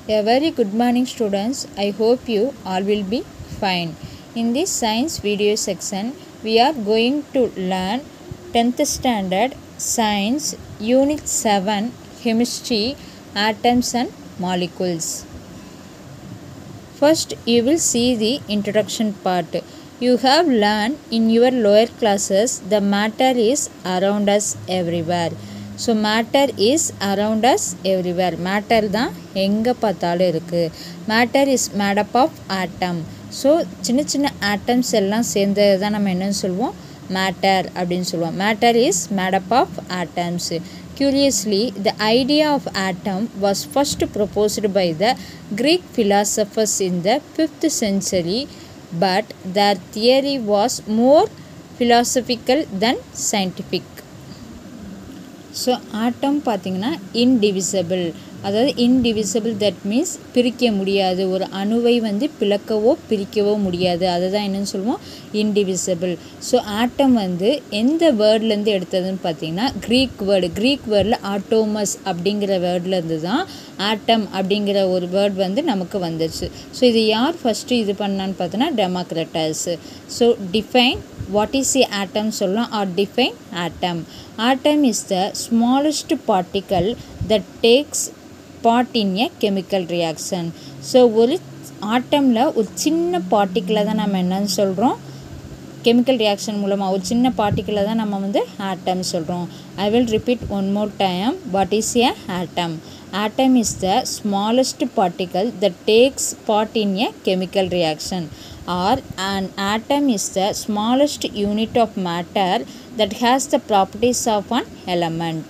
A very good morning students. I hope you all will be fine. In this science video section, we are going to learn 10th standard science unit 7 chemistry atoms and molecules. First, you will see the introduction part. You have learned in your lower classes the matter is around us everywhere. So matter is around us everywhere matter தான் எங்கே பார்த்தாலும் இருக்குது matter is made up of atom so சின்ன சின்ன atoms எல்லாம் சேர்ந்தது தான் நம்ம என்னன்னு சொல்லுவோம் மேட்டர் அப்படின்னு சொல்லுவோம் matter is made up of atoms Curiously, the idea of atom was first proposed by the Greek philosophers in the 5th century, but their theory was more philosophical than scientific. So atom பார்த்திங்கன்னா indivisible அதாவது indivisible that means பிரிக்க முடியாது ஒரு அணுவை வந்து பிளக்கவோ பிரிக்கவோ முடியாது அதுதான் என்னன்னு சொல்லுவோம் இன்டிவிசபிள் ஸோ ஆட்டம் வந்து எந்த வேர்ட்லேருந்து எடுத்ததுன்னு பார்த்தீங்கன்னா க்ரீக் வேர்டு க்ரீக் வேர்டில் ஆட்டோமஸ் அப்படிங்கிற வேர்ட்லேருந்து தான் ஆட்டம் அப்படிங்கிற ஒரு வேர்ட் வந்து நமக்கு வந்துச்சு ஸோ இது யார் ஃபஸ்ட்டு இது பண்ணான்னு பார்த்தோன்னா Democritus so define what is a atom சொல்லலாம் or define atom atom is the smallest particle that takes part in a chemical reaction so ஒரு ஆட்டமில் ஒரு சின்ன பார்ட்டிக்கிளை தான் நம்ம என்னன்னு சொல்கிறோம் கெமிக்கல் ரியாக்ஷன் மூலமாக ஒரு சின்ன பார்ட்டிக்கிளை தான் நம்ம வந்து ஆட்டம் சொல்கிறோம் I will repeat one more time what is a atom atom is the smallest particle that takes part in a chemical reaction or an atom is the smallest unit of matter that has the properties of an element.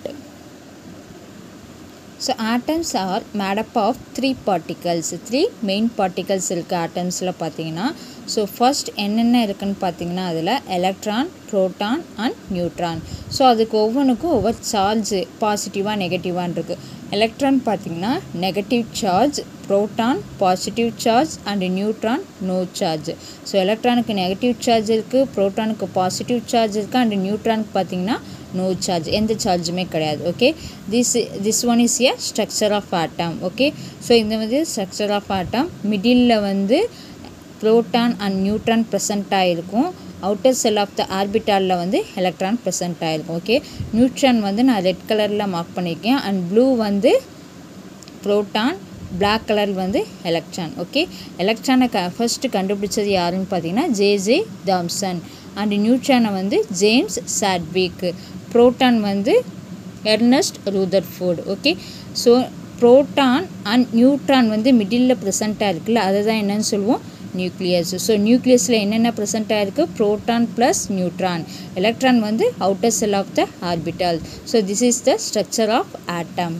So atoms are made up of three particles three main particles இருக்குது ஆட்டம்ஸில் பார்த்தீங்கன்னா so first என்னென்ன இருக்குன்னு பார்த்தீங்கன்னா அதில் electron proton and neutron so அதுக்கு ஒவ்வொன்றுக்கும் ஒவ்வொரு சார்ஜ் பாசிட்டிவாக நெகட்டிவான் இருக்குது எலக்ட்ரான் பார்த்திங்கன்னா negative charge proton positive charge and neutron no charge so எலக்ட்ரானுக்கு நெகட்டிவ் சார்ஜ் இருக்குது ப்ரோட்டானுக்கு பாசிட்டிவ் சார்ஜ் இருக்குது அண்ட் நியூட்ரானுக்கு பார்த்திங்கன்னா நோ சார்ஜ் எந்த சார்ஜுமே கிடையாது okay this this one is a structure of atom okay so இந்த வந்து ஸ்ட்ரக்சர் ஆஃப் ஆட்டம் மிடில் வந்து ப்ரோட்டான் அண்ட் நியூட்ரான் ப்ரெசண்ட் ஆகிருக்கும் அவுட்டர் செல் ஆஃப் த ஆர்பிட்டாலில் வந்து எலக்ட்ரான் ப்ரெசென்ட் ஆகிருக்கும் ஓகே நியூட்ரான் வந்து நான் ரெட் கலரில் மார்க் பண்ணியிருக்கேன் அண்ட் ப்ளூ வந்து ப்ரோட்டான் பிளாக் கலர் வந்து எலக்ட்ரான் ஓகே எலக்ட்ரானை க ஃபஸ்ட்டு கண்டுபிடிச்சது யாருன்னு பார்த்தீங்கன்னா ஜேஜே தாம்சன் அண்ட் நியூட்ரானை வந்து ஜேம்ஸ் சாட்விக் ப்ரோட்டான் வந்து Ernest Rutherford okay so proton and neutron வந்து மிடில் ப்ரெசண்ட்டாக இருக்குல்ல அதை தான் என்னன்னு சொல்லுவோம் நியூக்ளியஸ் ஸோ நியூக்ளியஸில் என்னென்ன ப்ரெசென்ட் ஆகிருக்கு ப்ரோட்டான் ப்ளஸ் நியூட்ரான் எலக்ட்ரான் வந்து outer shell of the orbital so this is the structure of atom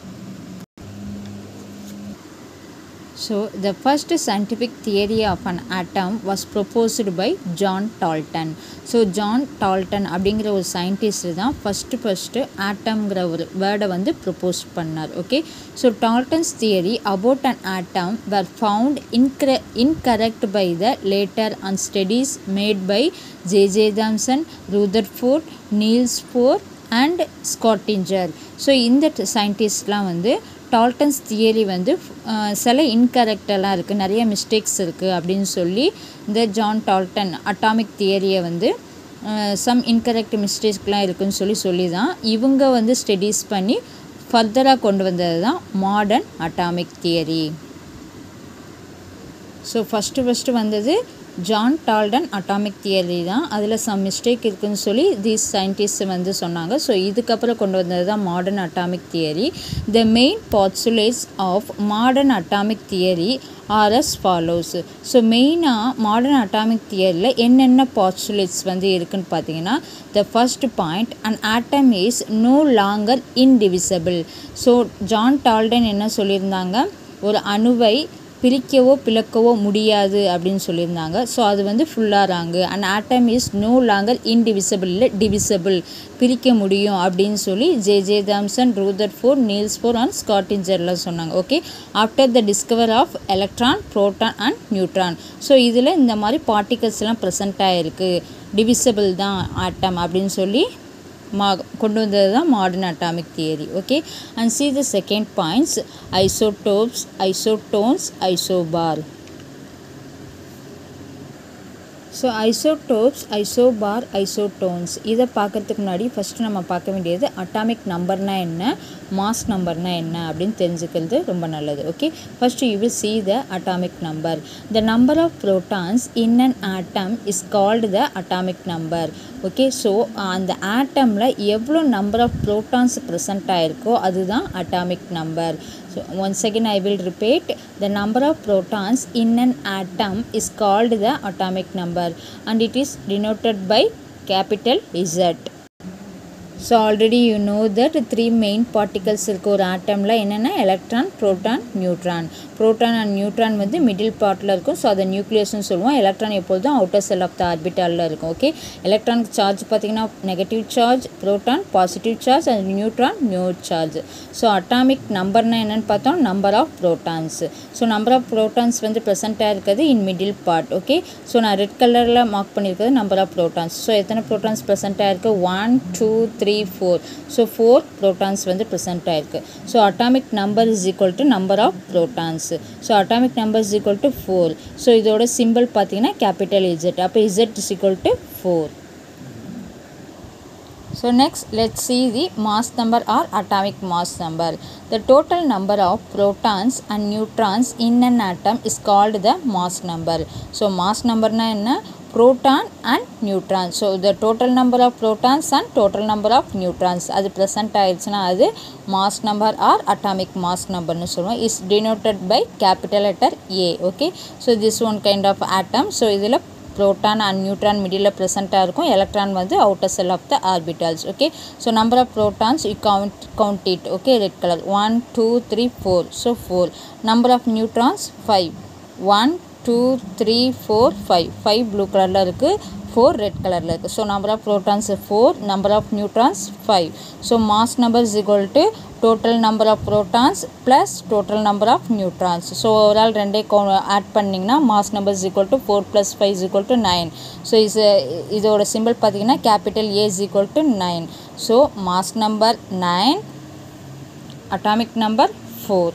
So, the first scientific theory of an atom was proposed by John Dalton. So John Dalton அப்படிங்கிற ஒரு scientist தான் first first ஆட்டம்ங்கிற ஒரு வேர்டை வந்து propose பண்ணார் okay so Dalton's theory about an atom were found இன்கர incorrect by the later and studies made by J J Thomson Rutherford Niels Bohr and Schrodinger so இந்த சயின்டிஸ்ட்லாம் வந்து டால்டன்ஸ் தியரி வந்து சில இன்கரெக்டெல்லாம் இருக்குது நிறைய மிஸ்டேக்ஸ் இருக்குது அப்படின்னு சொல்லி இந்த ஜான் டால்டன் அட்டாமிக் தியரியை வந்து சம் இன்கரெக்ட் மிஸ்டேக்ஸ்லாம் இருக்குதுன்னு சொல்லி சொல்லி தான் இவங்க வந்து ஸ்டடீஸ் பண்ணி ஃபர்தராக கொண்டு வந்தது தான் modern atomic theory so first first வந்தது ஜான் டால்டன் அட்டாமிக் தியரி தான் அதில் சம் மிஸ்டேக் இருக்குதுன்னு சொல்லி தீஸ் சயின்டிஸ்ட் வந்து சொன்னாங்க ஸோ இதுக்கப்புறம் கொண்டு வந்தது தான் modern atomic theory the main postulates of modern atomic theory are as follows so மெயினாக மாடர்ன் அட்டாமிக் தியரியில் என்னென்ன பாட்சுலேட்ஸ் வந்து இருக்குன்னு பார்த்தீங்கன்னா the first point and atom is no longer indivisible so John Dalton என்ன சொல்லியிருந்தாங்க ஒரு அணுவை பிரிக்கவோ பிளக்கவோ முடியாது அப்படின்னு சொல்லியிருந்தாங்க ஸோ அது வந்து ஃபுல்லாகிறாங்க and atom is no longer indivisible இல்லை டிவிசபிள் பிரிக்க முடியும் அப்படின்னு சொல்லி J J Thomson Rutherford Niels Bohr and ஸ்காட்டிஞ்சர்லாம் சொன்னாங்க okay after the discover of electron proton and neutron so இதில் இந்த மாதிரி பார்ட்டிகல்ஸ்லாம் ப்ரெசென்ட் ஆகிருக்கு டிவிசபிள் தான் ஆட்டம் அப்படின்னு சொல்லி மா கொண்டு வந்தது தான் modern atomic theory okay and C the second points isotopes isotones isobar so isotopes isobar isotones இதை பார்க்கறதுக்கு முன்னாடி ஃபஸ்ட்டு நம்ம பார்க்க வேண்டியது அட்டாமிக் நம்பர்னா என்ன மாஸ் நம்பர்னா என்ன அப்படின்னு தெரிஞ்சுக்கிறது ரொம்ப நல்லது okay first you will see the atomic number the number of protons in an atom is called the atomic number okay so அந்த ஆட்டமில் எவ்வளோ நம்பர் ஆஃப் ப்ரோட்டான்ஸ் ப்ரெசென்ட் ஆயிருக்கோ அதுதான் atomic number so once again I will repeat the number of protons in an atom is called the atomic number and it is denoted by capital Z so already you know that three main particles இருக்க ஒரு ஆட்டமில் என்னென்ன electron proton neutron proton and neutron வந்து middle பார்ட்டில் இருக்கும் so அதை நியூக்ளியஸ்னு சொல்லுவோம் electron எப்பொழுதும் அவுட்டர் செல் ஆஃப் த ஆர்பிட்டாலில் இருக்கும் ஓகே எலக்ட்ரானுக்கு சார்ஜ் பார்த்தீங்கன்னா negative charge proton positive charge and neutron no charge so atomic நம்பர்னா என்னென்னு பார்த்தோம் number of protons so number of protons வந்து ப்ரெசென்ட்டாக இருக்குது in middle part okay so நான் ரெட் கலரில் மார்க் பண்ணியிருக்கிறது நம்பர் ஆஃப் ப்ரோட்டான்ஸ் ஸோ எத்தனை ப்ரோட்டான்ஸ் ப்ரெசென்ட்டாக இருக்குது one two three four so four protons வந்து ப்ரெசென்ட் ஆயிருக்கு so atomic number is equal to number of protons so atomic number is equal to four so இதோட symbol பார்த்தீங்கன்னா capital Z அப்போ Z is equal to four So next let's see the mass number or atomic mass number. The total number of protons and neutrons in an atom is called the mass number. So mass number na enna proton and neutron. So the total number of protons and total number of neutrons அது present ஆயிடுச்சுன்னா அது mass number or atomic mass number னு சொல்லுவோம் is denoted by capital letter A okay so this one kind of atom so இதில் proton and neutron middle ப்ரெசென்ட்டாக இருக்கும் electron வந்து outer shell of the orbitals okay so number of protons you count count it okay red colour one two three four so four number of neutrons five one two three four five five blue கலரில் இருக்குது four red கலரில் இருக்குது so number of protons four number of neutrons five so mass number is equal to total number of protons plus total number of neutrons so overall ரெண்டே கோ add பண்ணிங்கன்னா mass number is equal to four plus five is equal to nine so is இதோட symbol பார்த்தீங்கன்னா capital A is equal to nine so mass number nine atomic number four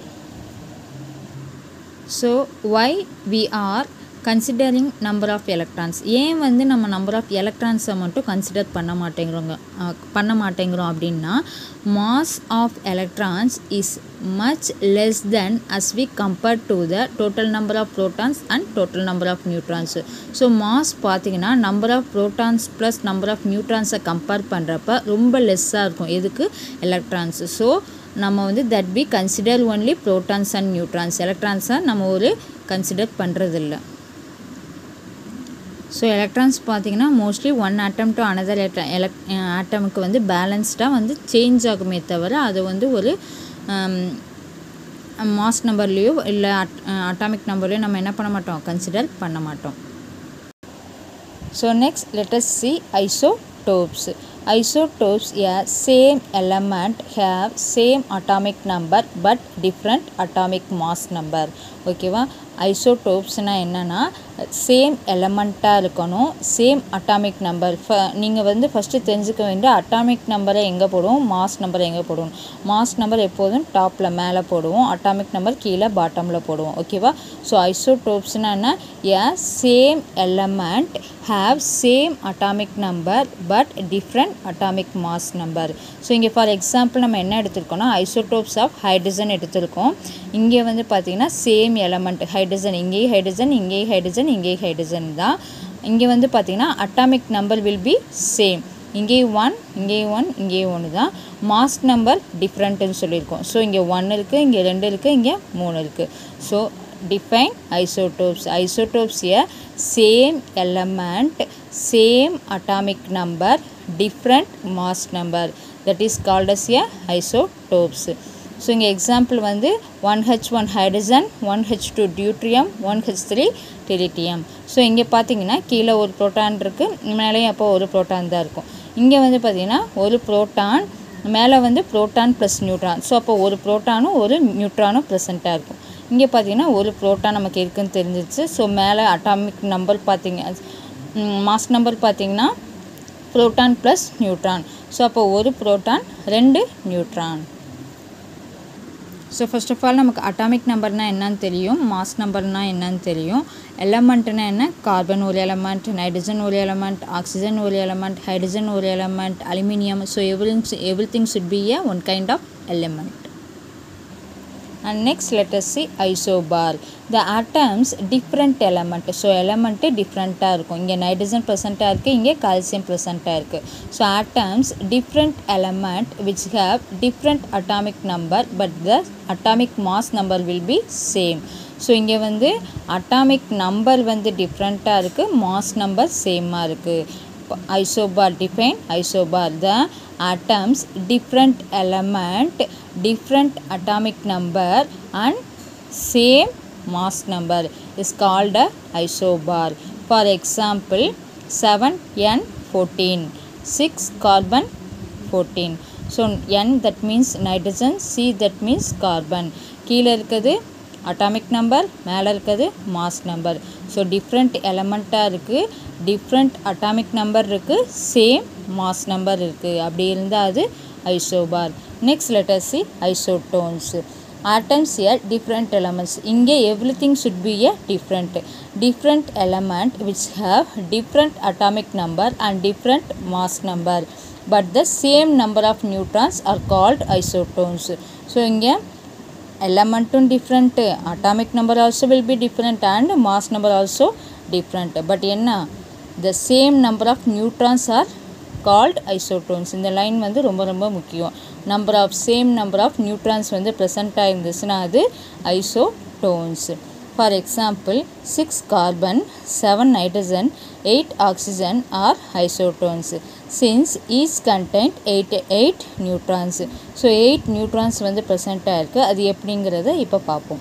so why we are considering number of electrons ஏன் வந்து நம்ம number of எலக்ட்ரான்ஸை மட்டும் consider பண்ண மாட்டேங்கிறோங்க அஹ், பண்ண மாட்டேங்கிறோம் அப்படின்னா mass of electrons is much less than as we compared to the total number of protons and total number of neutrons so mass பார்த்தீங்கன்னா number of protons plus number of நியூட்ரான்ஸை compare பண்ணுறப்ப ரொம்ப லெஸ்ஸாக இருக்கும் எதுக்கு எலக்ட்ரான்ஸ் ஸோ நம்ம வந்து that be consider only protons and neutrons எலக்ட்ரான்ஸை நம்ம ஒரு கன்சிடர் பண்ணுறதில்ல ஸோ எலக்ட்ரான்ஸ் பார்த்தீங்கன்னா mostly one atom to another எலக் ஆட்டமுக்கு வந்து பேலன்ஸ்டாக வந்து சேஞ்ச் ஆகுமே தவிர அது வந்து ஒரு மாஸ் நம்பர்லேயோ இல்லை அட்டாமிக் நம்பர்லேயோ நம்ம என்ன பண்ண மாட்டோம் கன்சிடர் பண்ண மாட்டோம் So next let us see isotopes. Isotopes a same element have same atomic number but different atomic mass number. ஓகேவா ஐசோடோப்ஸ்னால் என்னென்னா சேம் எலமெண்ட்டாக இருக்கணும் சேம் அட்டாமிக் நம்பர் ஃப நீங்கள் வந்து ஃபஸ்ட்டு தெரிஞ்சுக்க வேண்டிய அட்டாமிக் நம்பரை எங்கே போடுவோம் மாஸ் நம்பரை எங்கே போடுவோம் மாஸ் நம்பர் எப்போதும் டாப்பில் மேலே போடுவோம் அட்டாமிக் நம்பர் கீழே பாட்டமில் போடுவோம் ஓகேவா ஸோ ஐசோடோப்ஸ்னால் என்ன a same element have same atomic number but different atomic mass number so இங்கே ஃபார் எக்ஸாம்பிள் நம்ம என்ன எடுத்திருக்கோம்னா ஐசோடோப்ஸ் ஆஃப் ஹைட்ரஜன் எடுத்திருக்கோம் இங்கே வந்து பார்த்தீங்கன்னா சேம் எலமெண்ட் ஹைட்ரஜன் இங்கேயும் ஹைட்ரஜன் இங்கேயும் ஹைட்ரஜன் இங்கேயும் ஹைட்ரஜன் தான் இங்கே வந்து பார்த்தீங்கன்னா atomic number will be same இங்கேயும் ஒன் இங்கேயும் ஒன் இங்கேயும் ஒன்று தான் மாஸ் நம்பர் டிஃப்ரெண்ட்டுன்னு சொல்லியிருக்கோம் ஸோ இங்கே ஒன் இருக்குது இங்கே ரெண்டு இருக்குது இங்கே மூணு இருக்குது so define isotopes isotopes a same element same atomic number different mass number that is called as a isotopes so இங்கே எக்ஸாம்பிள் வந்து one H one hydrogen one H two deuterium one H three tritium so இங்கே பார்த்தீங்கன்னா கீழே ஒரு proton இருக்குது மேலேயும் அப்போ ஒரு ப்ரோட்டான் தான் இருக்கும் இங்கே வந்து பார்த்தீங்கன்னா ஒரு ப்ரோட்டான் மேலே வந்து ப்ரோட்டான் ப்ளஸ் நியூட்ரான் ஸோ அப்போ ஒரு ப்ரோட்டானும் ஒரு நியூட்ரானும் ப்ரெசண்ட்டாக இருக்கும் இங்கே பார்த்தீங்கன்னா ஒரு ப்ரோட்டான் நமக்கு இருக்குன்னு தெரிஞ்சிச்சு ஸோ மேலே அட்டாமிக் நம்பர் பார்த்தீங்க மாஸ் நம்பர் பார்த்தீங்கன்னா புரோட்டான் ப்ளஸ் நியூட்ரான் ஸோ அப்போ ஒரு புரோட்டான் ரெண்டு neutron so first of all நமக்கு அட்டாமிக் நம்பர்னால் என்னன்னு தெரியும் மாஸ் நம்பர்னால் என்னன்னு தெரியும் எலமெண்ட்னா என்ன கார்பன் ஒரு எலமெண்ட் நைட்ரஜன் ஒரு எலமெண்ட் ஆக்சிஜன் ஒரு எலமெண்ட் ஹைட்ரஜன் ஒரு element aluminium so every every thing should be a one kind of element and next let us see isobar the atoms different element so element டிஃப்ரெண்ட்டாக இருக்கும் இங்கே nitrogen ப்ரெசண்ட்டாக இருக்குது இங்கே calcium ப்ரெசண்ட்டாக இருக்குது so atoms different element which have different atomic number but the atomic mass number will be same so இங்கே வந்து atomic number வந்து டிஃப்ரெண்ட்டாக இருக்குது மாஸ் நம்பர் சேமாக இருக்குது isobar define isobar the atoms different element different atomic number and same mass number is called a isobar for example 7n14 6 carbon 14 so n that means nitrogen c that means carbon கீழே இருக்குது atomic number மேலே இருக்கிறது mass number so different எலமெண்ட்டாக இருக்குது different atomic number இருக்குது same mass number இருக்குது அப்படி இருந்தால் அது isobar next letter C isotones atoms here different elements இங்கே everything should be a different different element which have different atomic number and different mass number but the same number of neutrons are called isotones so இங்கே elementum different atomic number also will be different and mass number also different but என்ன the same number of neutrons are called isotones இந்த line வந்து ரொம்ப ரொம்ப முக்கியம் number of same number of neutrons வந்து ப்ரெசண்ட்டாக இருந்துச்சுன்னா அது isotones for example six carbon seven nitrogen eight oxygen are isotones since each content eight eight neutrons so eight neutrons வந்து ப்ரெசண்ட்டாக இருக்குது அது எப்படிங்கிறத இப்போ பார்ப்போம்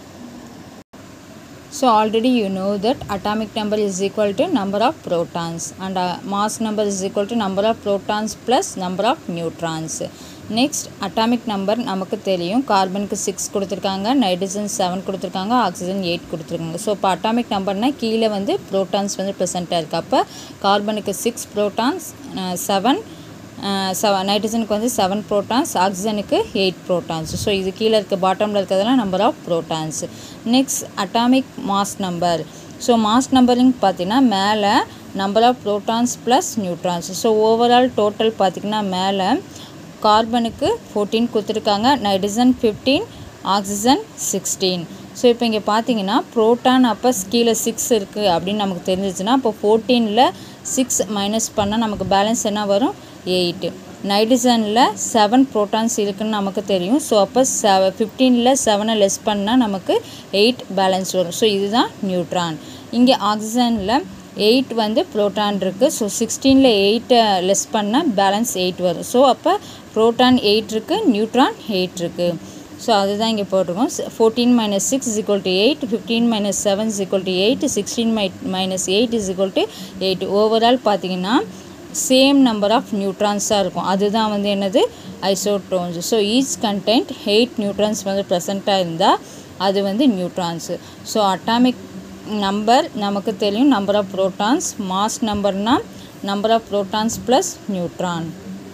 So already you know that atomic number is equal to number of protons and uh, mass number is equal to number of protons plus number of neutrons. Next atomic number நமக்கு தெரியும் கார்பனுக்கு சிக்ஸ் கொடுத்துருக்காங்க nitrogen seven கொடுத்துருக்காங்க oxygen eight கொடுத்துருக்காங்க so இப்போ atomic நம்பர்னால் கீழே வந்து ப்ரோட்டான்ஸ் வந்து ப்ரெசென்ட்டாக இருக்குது அப்போ கார்பனுக்கு சிக்ஸ் ப்ரோட்டான்ஸ் செவன் செவன் நைட்ரஜனுக்கு வந்து செவன் ப்ரோட்டான்ஸ் ஆக்சிஜனுக்கு எயிட் ப்ரோட்டான்ஸ் ஸோ இது கீழே இருக்க பாட்டமில் இருக்கிறதெல்லாம் number of protons next atomic mass number so mass numbering பார்த்தீங்கன்னா மேலே number of protons plus neutrons so overall total பார்த்திங்கன்னா மேலே கார்பனுக்கு ஃபோர்டீன் கொடுத்துருக்காங்க nitrogen fifteen oxygen sixteen so இப்போ இங்கே பார்த்தீங்கன்னா ப்ரோட்டான் அப்போ கீழே சிக்ஸ் இருக்குது அப்படின்னு நமக்கு தெரிஞ்சிச்சுன்னா அப்போ ஃபோர்டீனில் சிக்ஸ் மைனஸ் பண்ணால் நமக்கு பேலன்ஸ் என்ன வரும் எயிட்டு நைட்ரஜனில் செவன் ப்ரோட்டான்ஸ் இருக்குன்னு நமக்கு தெரியும் ஸோ அப்போ செவ ஃபிஃப்டீனில் செவனை லெஸ் பண்ணால் நமக்கு எயிட் பேலன்ஸ் வரும் ஸோ இதுதான் நியூட்ரான் இங்கே ஆக்சிஜனில் எயிட் வந்து ப்ரோட்டான் இருக்குது ஸோ சிக்ஸ்டீனில் எயிட்டை லெஸ் பண்ணால் பேலன்ஸ் எயிட் வரும் ஸோ அப்போ ப்ரோட்டான் எயிட் இருக்குது நியூட்ரான் எயிட் இருக்குது ஸோ அதுதான் இங்கே போட்டிருக்கோம் fourteen minus six is equal to eight fifteen minus seven is equal to eight sixteen மை minus eight is equal to eight overall பார்த்தீங்கன்னா சேம் நம்பர் ஆஃப் நியூட்ரான்ஸாக இருக்கும் அதுதான் வந்து என்னது isotones so each content eight neutrons வந்து ப்ரெசண்ட்டாக இருந்தால் அது வந்து நியூட்ரான்ஸு ஸோ அட்டாமிக் நம்பர் நமக்கு தெரியும் நம்பர் ஆஃப் ப்ரோட்டான்ஸ் மாஸ் நம்பர்னால் number of protons plus neutron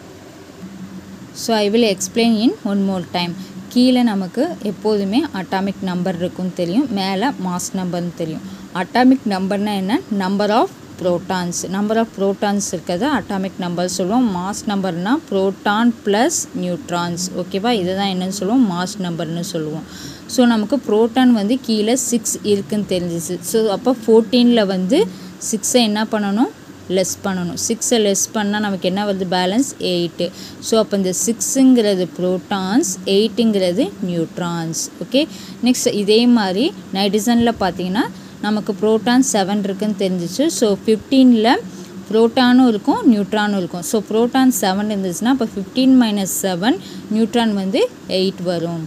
so I will explain in one more time கீழே நமக்கு எப்போதுமே அட்டாமிக் நம்பர் இருக்குன்னு தெரியும் மேலே மாஸ் நம்பர்னு தெரியும் அட்டாமிக் நம்பர்னால் என்ன number of protons number of protons இருக்கிறது அட்டாமிக் நம்பர் சொல்லுவோம் மாஸ் நம்பர்னால் ப்ரோட்டான் ப்ளஸ் நியூட்ரான்ஸ் ஓகேவா இதை தான் என்னன்னு சொல்லுவோம் மாஸ் நம்பர்னு சொல்லுவோம் ஸோ நமக்கு ப்ரோட்டான் வந்து கீழே சிக்ஸ் இருக்குன்னு தெரிஞ்சிச்சு ஸோ அப்போ ஃபோர்டீனில் வந்து சிக்ஸை என்ன பண்ணணும் லெஸ் பண்ணணும் சிக்ஸை லெஸ் பண்ணால் நமக்கு என்ன வருது பேலன்ஸ் எயிட்டு ஸோ அப்போ இந்த சிக்ஸுங்கிறது ப்ரோட்டான்ஸ் எயிட்டுங்கிறது நியூட்ரான்ஸ் ஓகே நெக்ஸ்ட் இதே மாதிரி நைட்ரஜனில் பார்த்தீங்கன்னா நமக்கு ப்ரோட்டான் செவன் இருக்குன்னு தெரிஞ்சிச்சு ஸோ ஃபிஃப்டீனில் ப்ரோட்டானும் இருக்கும் நியூட்ரானும் இருக்கும் ஸோ ப்ரோட்டான் செவன் இருந்துச்சுன்னா அப்போ ஃபிஃப்டீன் மைனஸ் செவன் நியூட்ரான் வந்து எயிட் வரும்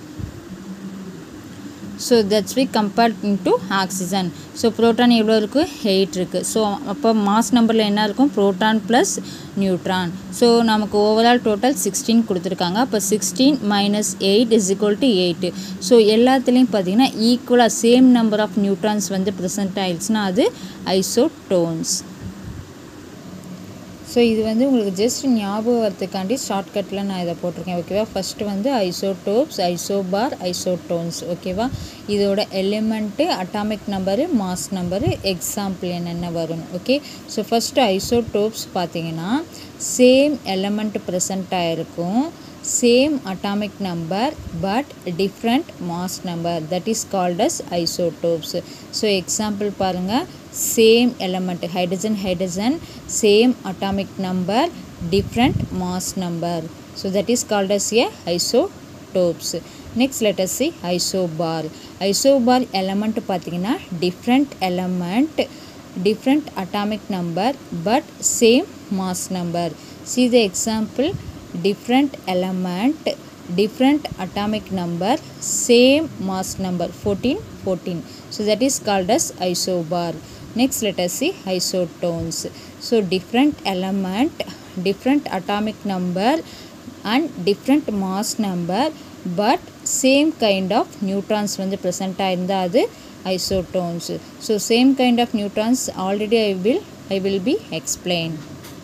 so that's we compared to oxygen so proton எவ்வளோ இருக்குது எயிட் இருக்குது ஸோ அப்போ மாஸ் நம்பரில் என்ன இருக்கும் ப்ரோட்டான் ப்ளஸ் நியூட்ரான் ஸோ நமக்கு ஓவரால் டோட்டல் சிக்ஸ்டீன் கொடுத்துருக்காங்க அப்போ sixteen minus eight is equal to eight so எல்லாத்துலேயும் பார்த்தீங்கன்னா ஈக்குவலாக சேம் நம்பர் ஆஃப் நியூட்ரான்ஸ் வந்து ப்ரெசென்ட் ஆயிடுச்சுன்னா அது ஐசோடோன்ஸ் ஸோ இது வந்து உங்களுக்கு ஜஸ்ட் ஞாபகம் வரதுக்காண்டி ஷார்ட்கட்டில் நான் இதை போட்டிருக்கேன் ஓகேவா ஃபஸ்ட்டு வந்து ஐசோடோப்ஸ் ஐசோபார் ஐசோடோன்ஸ் ஓகேவா இதோட element atomic number mass number example என்னென்ன வரும் ஓகே ஸோ ஃபஸ்ட்டு ஐசோடோப்ஸ் பார்த்தீங்கன்னா சேம் எலமெண்ட் ப்ரெசண்ட் ஆகிருக்கும் same atomic number but different mass number that is called as isotopes so example பாருங்க same element hydrogen hydrogen same atomic number different mass number so that is called as a isotopes next let us see isobar isobar element பார்த்தீங்கன்னா different element different atomic number but same mass number see the example different element different atomic number same mass number 14 14 so that is called as isobar next let us see isotones so different element different atomic number and different mass number but same kind of neutrons வந்து present ஆயிருந்தா அது isotones so same kind of neutrons already I will I will be explained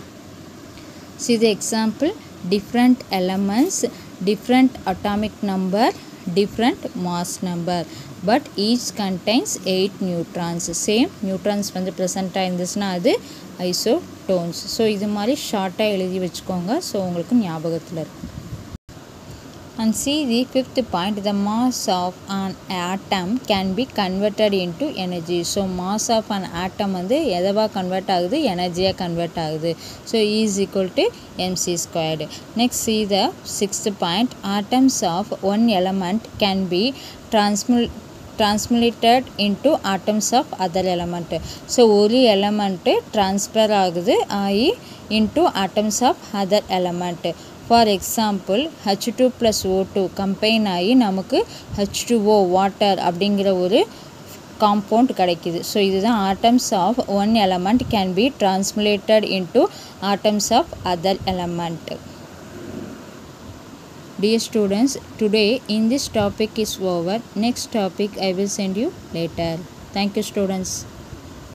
see the example different elements different atomic number different mass number but each contains 8 neutrons same neutrons வந்து present ஆயிருந்துச்சுன்னா அது isotones so இது மாதிரி ஷார்ட்டாக எழுதி வச்சுக்கோங்க so உங்களுக்கு ஞாபகத்தில் இருக்கும் and see the fifth point the mass of an atom can be converted into energy so mass of an atom வந்து எதவா கன்வெர்ட் ஆகுது எனர்ஜியாக கன்வெர்ட் ஆகுது so is equal to mc squared next see the sixth point atoms of one element can be transmul transmutated into atoms of other element so ஒரு element transfer ஆகுது ஆகி into atoms of other element for example H two plus O two combine ஆகி நமக்கு H two ஓ water அப்படிங்கிற ஒரு compound கிடைக்குது so இதுதான் atoms of one element can be transmuted into atoms of other element Dear students, today in this topic is over. Next topic I will send you later. Thank you students.